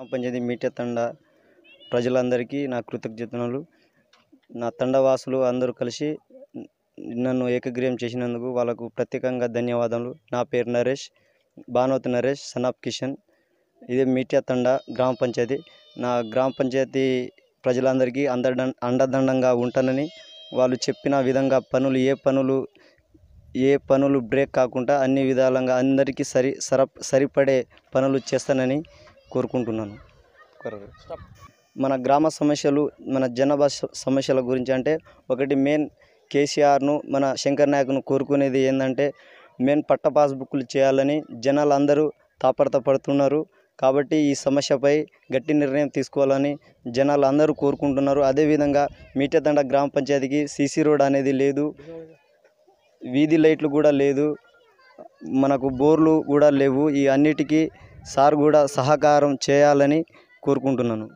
గ్రామ పంచాయతీ మీటే తండ ప్రజలందరికీ నా కృతజ్ఞతలు నా తండవాసులు అందరూ కలిసి నన్ను ఏకగ్రీవం చేసినందుకు వాళ్ళకు ప్రత్యేకంగా ధన్యవాదాలు నా పేరు నరేష్ భానువతి నరేష్ సనాబ్ కిషన్ ఇదే మీటియా తండ గ్రామ పంచాయతీ నా గ్రామ పంచాయతీ ప్రజలందరికీ అండదండ అండదండంగా ఉంటానని వాళ్ళు చెప్పిన విధంగా పనులు ఏ పనులు ఏ పనులు బ్రేక్ కాకుండా అన్ని విధాలుగా అందరికీ సరి సర సరిపడే పనులు చేస్తానని కోరుకుంటున్నాను మన గ్రామ సమస్యలు మన జనాభా స- సమస్యల గురించి అంటే ఒకటి మెయిన్ కేసీఆర్ను మన శంకర్ నాయక్ను కోరుకునేది ఏంటంటే మెయిన్ పట్ట పాస్బుక్లు చేయాలని జనాలు అందరూ తాపడత పడుతున్నారు కాబట్టి ఈ సమస్యపై గట్టి నిర్ణయం తీసుకోవాలని జనాలు అందరూ కోరుకుంటున్నారు అదేవిధంగా మీటతండ గ్రామ పంచాయతీకి సీసీ రోడ్ అనేది లేదు వీధి లైట్లు కూడా లేదు మనకు బోర్లు కూడా లేవు ఈ అన్నిటికీ సార్ కూడా సహకారం చేయాలని కోరుకుంటున్నాను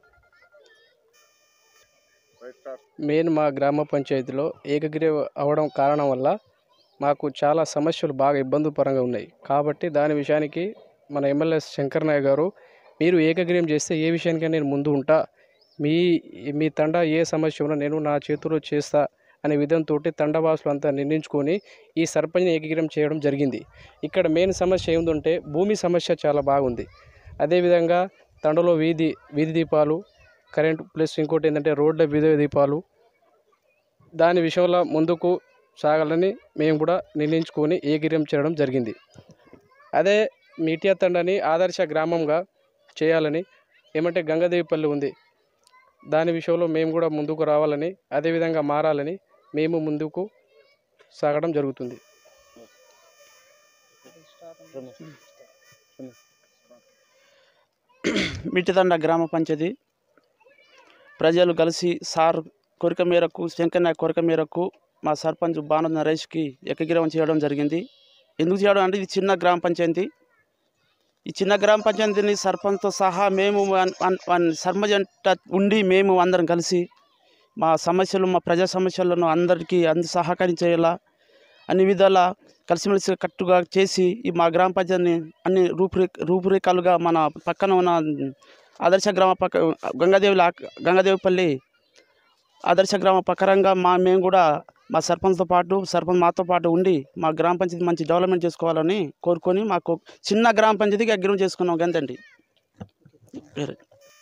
మెయిన్ మా గ్రామ పంచాయతీలో ఏకగ్రీవ అవడం కారణం వల్ల మాకు చాలా సమస్యలు బాగా ఇబ్బంది పరంగా ఉన్నాయి కాబట్టి దాని విషయానికి మన ఎమ్మెల్యే శంకర్ నాయక్ గారు మీరు ఏకగ్రీవం చేస్తే ఏ విషయానికైనా నేను ముందు ఉంటా మీ మీ తండ ఏ సమస్య ఉన్నా నేను నా చేతిలో చేస్తా అనే విధంతో తండవాసులు అంతా నిర్ణయించుకొని ఈ సర్పంచ్ని ఏకగ్రీవం చేయడం జరిగింది ఇక్కడ మెయిన్ సమస్య ఏముందంటే భూమి సమస్య చాలా బాగుంది అదేవిధంగా తండలో వీధి వీధి దీపాలు కరెంట్ ప్లస్ ఇంకోటి ఏంటంటే రోడ్ల వీధి దీపాలు దాని విషయంలో ముందుకు సాగాలని మేము కూడా నిర్ణయించుకొని ఏకగ్రీవం చేయడం జరిగింది అదే మీటియా తండని ఆదర్శ గ్రామంగా చేయాలని ఏమంటే గంగాదేవిపల్లి ఉంది దాని విషయంలో మేము కూడా ముందుకు రావాలని అదేవిధంగా మారాలని మేము ముందుకు సాగడం జరుగుతుంది మిట్టిదండ గ్రామ పంచాయతీ ప్రజలు కలిసి సార్ కోరిక మేరకు శంకర్ నాయక్ కోరిక మేరకు మా సర్పంచ్ బాను నరేష్కి ఏకగ్రీవం చేయడం జరిగింది ఎందుకు చేయడం అంటే ఇది చిన్న గ్రామ పంచాయతీ ఈ చిన్న గ్రామ పంచాయతీని సర్పంచ్తో సహా మేము వన్- వన్- వన్ సర్పంచ్ అంట ఉండి మేము అందరం కలిసి మా సమస్యలు మా ప్రజా సమస్యలను అందరికీ అంది సహకరించేలా అన్ని విధాల కలిసిమెలిసి కట్టుగా చేసి ఈ మా గ్రామ పంచాయతీని అన్ని రూపురే రూపురేఖలుగా మన పక్కన ఉన్న ఆదర్శ గ్రామ పక్క గంగాదేవి గంగాదేవిపల్లి ఆదర్శ గ్రామ ప్రకారంగా మా మేము కూడా మా సర్పంచ్తో పాటు సర్పంచ్ మాతో పాటు ఉండి మా గ్రామ పంచాయతీ మంచి డెవలప్మెంట్ చేసుకోవాలని కోరుకొని మాకు చిన్న గ్రామ పంచాయతీకి అగ్రిమెంట్ చేసుకున్నాం గంతండి వేరే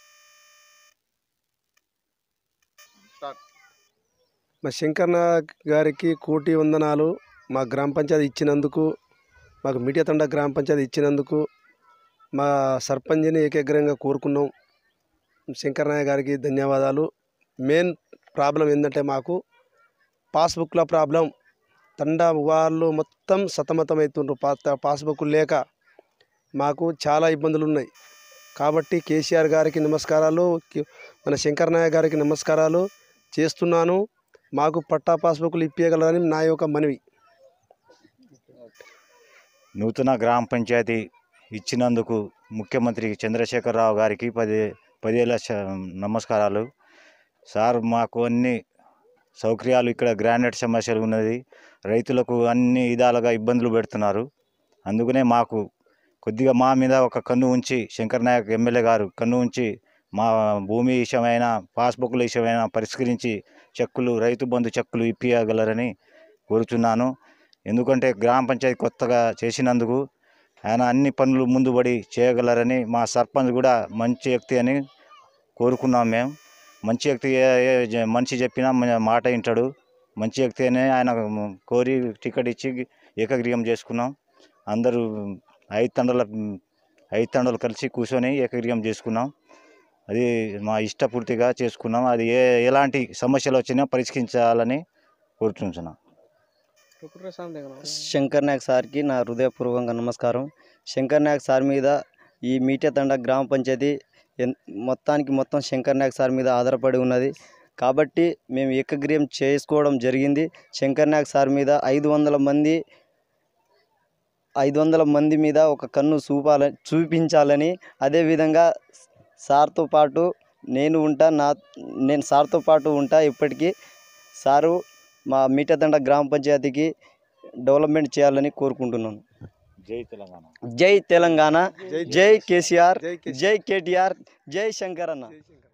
మా శంకర్ణ గారికి కోటి వందనాలు మా గ్రామ పంచాయతీ ఇచ్చినందుకు మాకు మిటియతండ గ్రామ పంచాయతీ ఇచ్చినందుకు మా సర్పంచ్ని ఏకగ్రంగా కోరుకున్నాం శంకరనాయ గారికి ధన్యవాదాలు మెయిన్ ప్రాబ్లం ఏంటంటే మాకు పాస్బుక్ల ప్రాబ్లం తండ వాళ్ళు మొత్తం సతమతం అవుతుండ్రు పా పాస్బుక్ లేక మాకు చాలా ఇబ్బందులు ఉన్నాయి కాబట్టి కేసీఆర్ గారికి నమస్కారాలు కి- మన శంకరనాయ గారికి నమస్కారాలు చేస్తున్నాను మాకు పట్టా పాస్బుక్లు ఇప్పించగలరని నా యొక్క మనవి నూతన గ్రామ పంచాయతీ ఇచ్చినందుకు ముఖ్యమంత్రి చంద్రశేఖరరావు గారికి పది పదివేల శ- నమస్కారాలు సార్ మాకు అన్ని సౌకర్యాలు ఇక్కడ గ్రానైట్ సమస్యలు ఉన్నది రైతులకు అన్ని విధాలుగా ఇబ్బందులు పెడుతున్నారు అందుకనే మాకు కొద్దిగా మా మీద ఒక కన్ను ఉంచి శంకర్ నాయక్ ఎమ్మెల్యే గారు కన్ను ఉంచి మా భూమి విషయమైన పాస్బుక్ల విషయమైన పరిష్కరించి చెక్కులు రైతు బంధు చెక్కులు ఇప్పించగలరని కోరుచున్నాను ఎందుకంటే గ్రామ పంచాయతీ కొత్తగా చేసినందుకు ఆయన అన్ని పనులు ముందుబడి చేయగలరని మా సర్పంచ్ కూడా మంచి వ్యక్తి అని కోరుకున్నాం మేము మంచి వ్యక్తి ఏ- ఏ జ- మనిషి చెప్పినా మన మాట వింటాడు మంచి వ్యక్తి అని ఆయన కోరి టికెట్ ఇచ్చి ఏకగ్రీవం చేసుకున్నాం అందరూ ఐదు తండల ఐదు తండలు కలిసి కూర్చొని ఏకగ్రీవం చేసుకున్నాం అది మా ఇష్టపూర్తిగా చేసుకున్నాం అది ఏ ఎలాంటి సమస్యలు వచ్చినా పరిష్కరించాలని కోరుకుంటున్నాం శంకర్ నాయక్ సార్కి నా హృదయపూర్వకంగా నమస్కారం శంకర్ నాయక్ సార్ మీద ఈ మీటతండ గ్రామ పంచాయతీ ఎన్ మొత్తానికి మొత్తం శంకర్ నాయక్ సార్ మీద ఆధారపడి ఉన్నది కాబట్టి మేము ఏకగ్రీవం చేసుకోవడం జరిగింది శంకర్ నాయక్ సార్ మీద ఐదు వందల మంది ఐదు వందల మంది మీద ఒక కన్ను చూపాలని చూపించాలని అదేవిధంగా సార్తో పాటు నేను ఉంటా నా నేను సార్తో పాటు ఉంటా ఇప్పటికీ సారు మా మీటతండ గ్రామ పంచాయతీకి డెవలప్మెంట్ చేయాలని కోరుకుంటున్నాను జై తెలంగాణ జై తెలంగాణ జై జై కేసీఆర్ జై కేసీఆర్. జై కేటీఆర్ జై శంకర్ అన్న జై శంకర్.